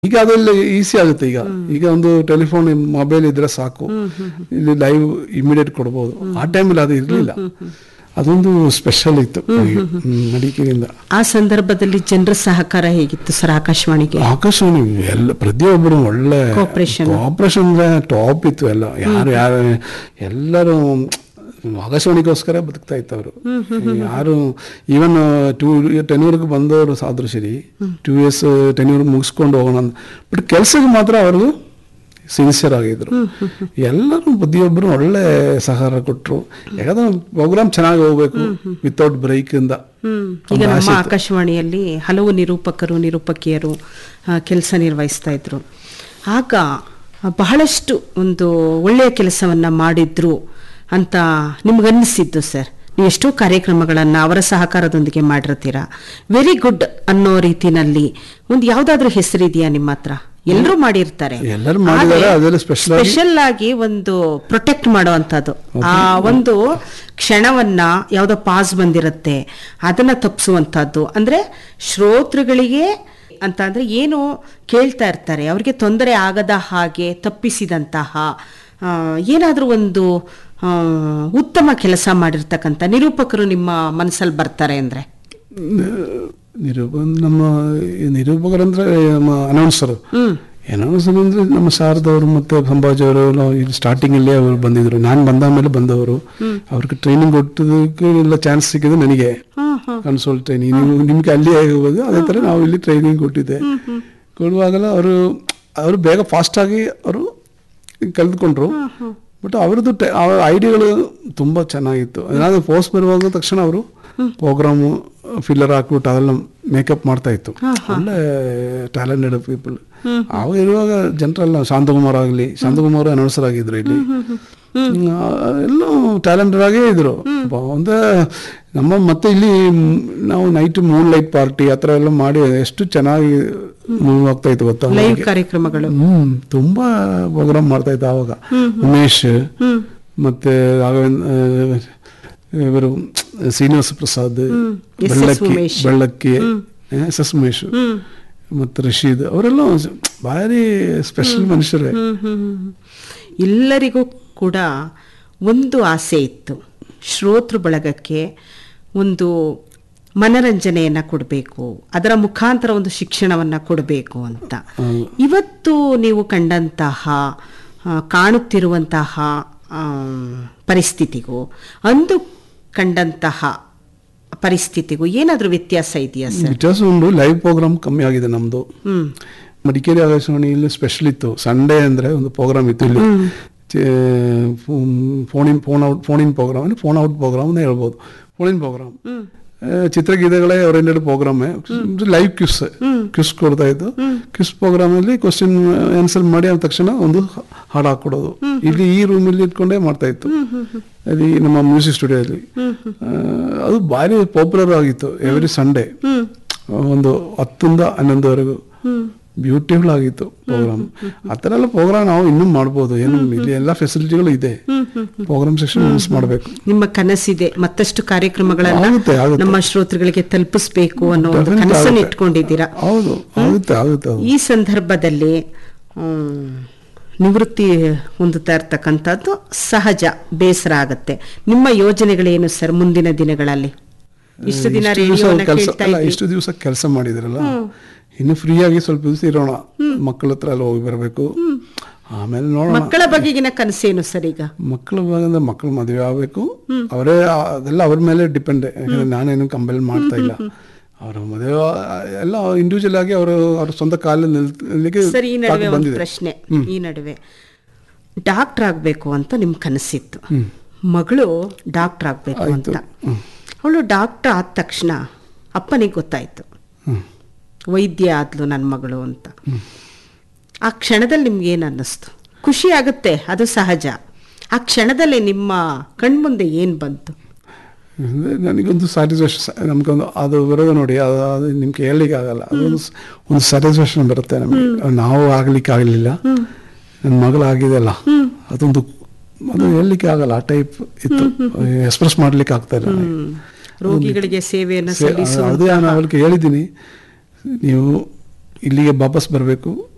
ಈಗ ಅದೆಲ್ಲ ಈಸಿ ಆಗುತ್ತೆ ಈಗ ಈಗ ಒಂದು ಟೆಲಿಫೋನ್ ಮೊಬೈಲ್ ಇದ್ರೆ ಸಾಕು ಇಲ್ಲಿ ಲೈವ್ ಇಮಿಡಿಯೇಟ್ ಕೊಡ್ಬೋದು ಆ ಟೈಮಲ್ಲಿ ಅದು ಇರಲಿಲ್ಲ ಅದೊಂದು ಸ್ಪೆಷಲ್ ಇತ್ತು ನಮಗೆ. ಹ್ಮ್, ಮಡಿಕೇರಿಯಿಂದ ಆ ಸಂದರ್ಭದಲ್ಲಿ ಜನರ ಸಹಕಾರ ಹೇಗಿತ್ತು ಸರ್ ಆಕಾಶವಾಣಿಗೆ ಆಕಾಶವಾಣಿ ಎಲ್ಲ ಪ್ರತಿಯೊಬ್ಬರು ಒಳ್ಳೆ Cooperation. ಕೋಆಪರೇಷನ್ ಅಂದ್ರೆ ಟಾಪ್ ಇತ್ತು ಎಲ್ಲ ಯಾರು ಯಾರು ಎಲ್ಲರೂ ಆಕಾಶವಾಣಿಗೋಸ್ಕರ ಬದುಕ್ತಾ ಇತ್ತು ಅವರು ಯಾರು ಈವನ್ ಟೂ ಟೆನ್ಯೂರ್ಗೆ ಬಂದವರು ಆದ್ರೂ ಸರಿ ಟೂ ಇಯರ್ಸ್ ಟೆನ್ಯೂರ್ ಮುಗಿಸ್ಕೊಂಡು ಹೋಗೋಣ ಬಟ್ ಕೆಲಸಕ್ಕೆ ಮಾತ್ರ ಅವರು ಸಿನ್ಸಿಯರ್ ಆಗಿದ್ರು ಎಲ್ಲರೂ ಪ್ರತಿಯೊಬ್ಬರು ಒಳ್ಳೆ ಸಹಕಾರ ಕೊಟ್ಟರು ಯಾಕಂದ್ರೆ ಪ್ರೋಗ್ರಾಮ್ ಚೆನ್ನಾಗಿ ಹೋಗ್ಬೇಕು ವಿತೌಟ್ ಬ್ರೇಕ್ ಇಂದ ಹ್ಮ್ ಈಗ ನಮ್ಮ ಆಕಾಶವಾಣಿಯಲ್ಲಿ ಹಲವು ನಿರೂಪಕರು ನಿರೂಪಕಿಯರು ಕೆಲಸ ನಿರ್ವಹಿಸ್ತಾ ಇದ್ರು ಆಗ ಬಹಳಷ್ಟು ಒಂದು ಒಳ್ಳೆಯ ಕೆಲಸವನ್ನ ಮಾಡಿದ್ರು ಅಂತ ನಿಮ್ಗನ್ನಿಸಿದ್ದು ಸರ್ ನೀವು ಎಷ್ಟೋ ಕಾರ್ಯಕ್ರಮಗಳನ್ನ ಅವರ ಸಹಕಾರದೊಂದಿಗೆ ಮಾಡಿರ್ತೀರಾ ವೆರಿ ಗುಡ್ ಅನ್ನೋ ರೀತಿನಲ್ಲಿ ಒಂದು ಯಾವ್ದಾದ್ರೂ ಹೆಸರಿದೆಯಾ ನಿಮ್ಮ ಹತ್ರ ಎಲ್ಲರೂ ಮಾಡಿರ್ತಾರೆ ಎಲ್ಲರೂ ಮಾಡಿದ್ದಾರೆ ಅದೆಲ್ಲ ಸ್ಪೆಷಲ್ ಆಗಿ ಸ್ಪೆಷಲ್ ಆಗಿ ಒಂದು ಪ್ರೊಟೆಕ್ಟ್ ಮಾಡುವಂತದ್ದು ಆ ಒಂದು ಕ್ಷಣವನ್ನ ಯಾವ್ದೋ ಪಾಸ್ ಬಂದಿರುತ್ತೆ ಅದನ್ನ ತಪ್ಪಿಸುವಂತದ್ದು ಅಂದ್ರೆ ಶ್ರೋತೃಗಳಿಗೆ ಅಂತ ಅಂದ್ರೆ ಏನು ಕೇಳ್ತಾ ಇರ್ತಾರೆ ಅವ್ರಿಗೆ ತೊಂದರೆ ಆಗದ ಹಾಗೆ ತಪ್ಪಿಸಿದಂತಹ ಆ, ಏನಾದ್ರೂ ಒಂದು ಆ, ಉತ್ತಮ ಕೆಲಸ ಮಾಡಿರ್ತಕ್ಕಂಥ ನಿರೂಪಕರು ನಿಮ್ಮ ಮನಸ್ಸಲ್ಲಿ ಬರ್ತಾರೆ ಅಂದ್ರೆ ನಿರೂಪ ನಮ್ಮ ಈ ನಿರೂಪಕರಂದ್ರೆ ನಮ್ಮ ಅನೌನ್ಸರ್ ಹ್ಮ್ ಅನೌನ್ಸರ್ ಅಂದ್ರೆ ನಮ್ಮ ಶಾರದವರು ಮತ್ತೆ ಸಂಭಾಜಿ ಅವರು ನಾವು ಇಲ್ಲಿ ಸ್ಟಾರ್ಟಿಂಗ್ ಅಲ್ಲೇ ಅವರು ಬಂದಿದ್ರು ನಾನು ಬಂದ ಮೇಲೆ ಬಂದವರು ಅವ್ರಿಗೆ ಟ್ರೈನಿಂಗ್ ಕೊಟ್ಟದಕ್ಕೆ ಎಲ್ಲ ಚಾನ್ಸ್ ಸಿಕ್ಕಿದೆ ನನಗೆ ಹ್ಮ್ ಹ್ಮ್ ಕನ್ಸೋಲ್ ಟ್ರೈನಿಂಗ್ ನೀವು ನಿಮ್ಗೆ ಅಲ್ಲಿ ಹೋಗೋದು ಅದೇ ತರ ನಾವು ಇಲ್ಲಿ ಟ್ರೈನಿಂಗ್ ಕೊಟ್ಟಿದ್ದೆ ಕೊಡುವಾಗಲ ಅವರು ಅವರು ಬೇಗ ಫಾಸ್ಟ್ ಆಗಿ ಅವರು ಕಲಿತ್ಕೊಂಡ್ರು ಬಟ್ ಅವ್ರದ್ದು ಐಡಿಯಾಗಳು ತುಂಬಾ ಚೆನ್ನಾಗಿತ್ತು ಏನಾದ್ರು ಪೋಸ್ಟ್ ಬರುವಾಗ ತಕ್ಷಣ ಅವರು ಪ್ರೋಗ್ರಾಮು ಫಿಲ್ಲರ್ ಹಾಕ್ಬಿಟ್ಟು ಅದೆಲ್ಲ ಮೇಕಪ್ ಮಾಡ್ತಾ ಇತ್ತು ಒಳ್ಳೆ ಟ್ಯಾಲೆಂಟೆಡ್ ಪೀಪಲ್ ಅವಾಗ ಇರುವಾಗ ಜನರೆಲ್ಲ ಶಾಂತಕುಮಾರ್ ಆಗಲಿ ಶಾಂತಕುಮಾರ್ ಅನೌನ್ಸರ್ ಆಗಿದ್ರು ಇಲ್ಲಿ ಆ, ಎಲ್ಲ ಟ್ಯಾಲೆಂಟೆಡ್ ಆಗೇ ಇದ್ರು ಬ- ಒಂದೇ ನಮ್ಮ ಮತ್ತೆ ಇಲ್ಲಿ ಮ್, ನಾವು ನೈಟ್ ಮೂನ್ ಲೈಟ್ ಪಾರ್ಟಿ ಆ ಥರ ಎಲ್ಲ ಮಾಡಿ ಎಷ್ಟು ಚೆನ್ನಾಗಿ ಮೂವ್ ಆಗ್ತಾ ಇತ್ತು ಗೊತ್ತಾ ಲೈವ್ ನಮ್ಗೆ? ಕಾರ್ಯಕ್ರಮಗಳು ಹ್ಮ್ ತುಂಬಾ ಪ್ರೋಗ್ರಾಮ್ ಮಾಡ್ತಾ ಇದ್ದ ಅವಾಗ ಉಮೇಶ್ ಮತ್ತೆ ರಾಘವೇಂದ್ರ ಆ, ಇವರು Srinivasa Prasad S S Bellakki Umesh. Bellakki S S Umesh ಮತ್ತೆ ರಶೀದ್ ಅವರೆಲ್ಲ ಭಾರಿ ಸ್ಪೆಷಲ್ ಮನುಷ್ಯರೇ ಹ್ಮ್, ಹ್ಮ್, ಹ್ಮ್. ಎಲ್ಲರಿಗೂ ಕೂಡ ಒಂದು ಆಸೆ ಇತ್ತು ಶ್ರೋತೃ ಬಳಗಕ್ಕೆ ಒಂದು ಮನರಂಜನೆಯನ್ನ ಕೊಡಬೇಕು ಅದರ ಮುಖಾಂತರ ಒಂದು ಶಿಕ್ಷಣವನ್ನ ಕೊಡಬೇಕು ಅಂತ ಹೌದು. ಇವತ್ತು ನೀವು ಕಂಡಂತಹ ಆ, ಕಾಣುತ್ತಿರುವಂತಹ ಆ, ಪರಿಸ್ಥಿತಿಗೂ ಅಂದು ಕಂಡಂತಹ ಪರಿಸ್ಥಿತಿಗೂ ಏನಾದರೂ ವ್ಯತ್ಯಾಸ ಇದೆಯಾ ಸರ್ ವ್ಯತ್ಯಾಸ ಉಂಟು ಲೈವ್ ಪ್ರೋಗ್ರಾಮ್ ಕಮ್ಮಿ ಆಗಿದೆ ನಮ್ದು ಹ್ಮ್ ಮಡಿಕೇರಿ ಆಕಾಶವಾಣಿ ಇಲ್ಲಿ ಸ್ಪೆಷಲ್ ಇತ್ತು ಸಂಡೇ ಅಂದ್ರೆ ಒಂದು ಪ್ರೋಗ್ರಾಮ್ ಇತ್ತು ಇಲ್ಲಿ phone in phone out phone in program ಅಂದ್ರೆ ಫೋನ್ ಔಟ್ ಪ್ರೋಗ್ರಾಮ್ ಅಂತ ಹೇಳ್ಬೋದು ಫೋನ್ ಇನ್ ಪ್ರೋಗ್ರಾಮ್ ಚಿತ್ರಗೀತೆಗಳೇ ಅವರೆಂಡೆಡ್ ಪ್ರೋಗ್ರಾಮ್ ಲೈವ್ ಕ್ಯೂಸ್ ಕ್ಯೂಸ್ ಕೊಡ್ತಾ ಇತ್ತು ಕ್ಯೂಸ್ ಪ್ರೋಗ್ರಾಮ್ ಅಲ್ಲಿ ಕ್ವಶನ್ ಆನ್ಸರ್ ಮಾಡಿ ಆದ ತಕ್ಷಣ ಒಂದು ಹಾಡು ಹಾಕೊಡೋದು ಇಲ್ಲಿ ಈ ರೂಮ್ ಅಲ್ಲಿ ಇಟ್ಕೊಂಡೇ ಮಾಡ್ತಾ ಇತ್ತು ಅಲ್ಲಿ ನಮ್ಮ ಮ್ಯೂಸಿಕ್ ಸ್ಟುಡಿಯೋದಲ್ಲಿ ಅದು ಭಾರಿ ಪಾಪ್ಯುಲರ್ ಆಗಿತ್ತು ಎವ್ರಿ ಸಂಡೇ ಒಂದು ಹತ್ತರಿಂದ ಹನ್ನೊಂದುವರೆಗೂ ಬ್ಯೂಟಿಫುಲ್ ಆಗಿತ್ತು ಪ್ರೋಗ್ರಾಮ್ ಆ ಥರ ಎಲ್ಲ ಪ್ರೋಗ್ರಾಮ್ ನಾವು ಇನ್ನೂ ಮಾಡ್ಬೋದು ಏನು ಇಲ್ಲಿ ಎಲ್ಲ ಫೆಸಿಲಿಟಿಗಳು ಇದೆ ಪ್ರೋಗ್ರಾಮ್ ಸೆಕ್ಷನ್ ಯೂಸ್ ಮಾಡಬೇಕು ನಿಮ್ಮ ಕನಸಿದೆ ಮತ್ತಷ್ಟು ಕಾರ್ಯಕ್ರಮಗಳನ್ನ ಆಗುತ್ತೆ, ಆಗುತ್ತೆ. ನಮ್ಮ ಶ್ರೋತೃಗಳಿಗೆ ತಲುಪಿಸಬೇಕು ಅನ್ನೋ ಒಂದು Definitely ಕನಸನ್ನು ಆಗುತ್ತೆ. ಇಟ್ಕೊಂಡಿದ್ದೀರಾ ಹೌದು ಆಗುತ್ತೆ ಆಗುತ್ತೆ ಅದು ಈ ಸಂದರ್ಭದಲ್ಲಿ ಮ್, ನಿವೃತ್ತಿ ಹೊಂದುತ್ತಾ ಇರ್ತಕ್ಕಂಥದ್ದು ಸಹಜ ಬೇಸರ ಆಗತ್ತೆ ನಿಮ್ಮ ಯೋಜನೆಗಳೇನು ಸರ್ ಮುಂದಿನ ದಿನಗಳಲ್ಲಿ ಇಷ್ಟು ದಿನ ಇಷ್ಟು ದಿವಸ ರೇಡಿಯೋನ ಕೆಲಸ ಕೇಳ್ತಾ ಅಲ್ಲ ಇದ್ರಿ ಇಷ್ಟು ದಿವಸ ಕೆಲಸ ಮಾಡಿದ್ರಲ್ಲ ಇನ್ನು ಫ್ರೀ ಆಗಿ ಸ್ವಲ್ಪ ದಿವಸ ಇರೋಣ ಮಕ್ಕಳ ಹತ್ರ ಎಲ್ಲ ಹೋಗಿ ಬರಬೇಕು ಆಮೇಲೆ ನೋಡೋಣ ಮಕ್ಕಳ ಬಗೆಗಿನ ಕನಸೇನು ಸರ್ ಈಗ ಮಕ್ಕಳ ಭಾಗದಿಂದ ಮಕ್ಕಳು ಮದುವೆ ಆಗಬೇಕು ಅವರೇ ಆ- ಅದೆಲ್ಲ ಅವ್ರ ಮೇಲೆ ಡಿಪೆಂಡ್ ಯಾಕಂದ್ರೆ ನಾನೇನು ಕಂಪೇಲ್ ಮಾಡ್ತಾ ಇಲ್ಲ ಅವರ ಮದುವೆ ಆ- ಎಲ್ಲ ಇಂಡಿವಿಜುವಲ್ ಆಗಿ ಅವರು ಅವ್ರ ಸ್ವಂತ ಕಾಲಲ್ಲಿ ನಿಲ್ಲಿಕ್ಕೆ ಸರ್ ಈ ನಡುವೆ ತಾಕತ್ತು ಒಂದು ಬಂದಿದೆ ಪ್ರಶ್ನೆ ಈ ನಡುವೆ ಡಾಕ್ಟರ್ ಆಗ್ಬೇಕು ಅಂತ ನಿಮ್ ಕನಸಿತ್ತು ಮಗಳು ಡಾಕ್ಟರ್ ಆಗ್ಬೇಕು ಅಂತ ಅವಳು ಡಾಕ್ಟರ್ ಆದ ತಕ್ಷಣ ಅಪ್ಪನಿಗೆ ಗೊತ್ತಾಯ್ತು ಹ್ಮ್. ವೈದ್ಯ ಆದ್ಲು ನನ್ನ ಮಗಳು ಅಂತ ಆ ಕ್ಷಣದಲ್ಲಿ ನಿಮ್ಗೆ ಏನು ಅನ್ನಿಸ್ತು ಖುಷಿ ಆಗುತ್ತೆ ಅದು ಸಹಜ ಆ ಕ್ಷಣದಲ್ಲಿ ನಿಮ್ಮ ಕಣ್ಮುಂದೆ ಏನು ಬಂತು ಅಂದ್ರೆ ನನಗೊಂದು ಸ್ಯಾಟಿಸ್ಫ್ಯಾಕ್ಷನ್ ನಮ್ಗೊಂದು ಅದು ಬರೋದು ನೋಡಿ ಅದು ಅದು ನಿಮ್ಗೆ ಹೇಳಲಿಕ್ಕೆ ಆಗಲ್ಲ ಅದೊಂದು ಸ್- ಒಂದು ಸ್ಯಾಟಿಸ್ಫ್ಯಾಕ್ಷನ್ ಬರುತ್ತೆ ನಮಗೆ ನಾವು ಆಗ್ಲಿಕ್ಕೆ ಆಗಲಿಲ್ಲ ನನ್ನ ಮಗಳು ಆಗಿದೆಲ್ಲ ಅದೊಂದು ಅದು ಹೇಳಲಿಕ್ಕೆ ಆಗಲ್ಲ ಆ ಟೈಪ್ ಇತ್ತು ಎಕ್ಸ್ಪ್ರೆಸ್ ಮಾಡ್ಲಿಕ್ಕೆ ಆಗ್ತಾ ಇಲ್ಲ ನನಗೆ. ರೋಗಿಗಳಿಗೆ ಸೇವೆಯನ್ನು ಸೇ- ಸಲ್ಲಿಸುವ ಅದೇ ನಾನು ಅವಳಿಗೆ ಹೇಳಿದ್ದೀನಿ ನೀವು ಇಲ್ಲಿಗೆ ವಾಪಸ್ ಬರಬೇಕು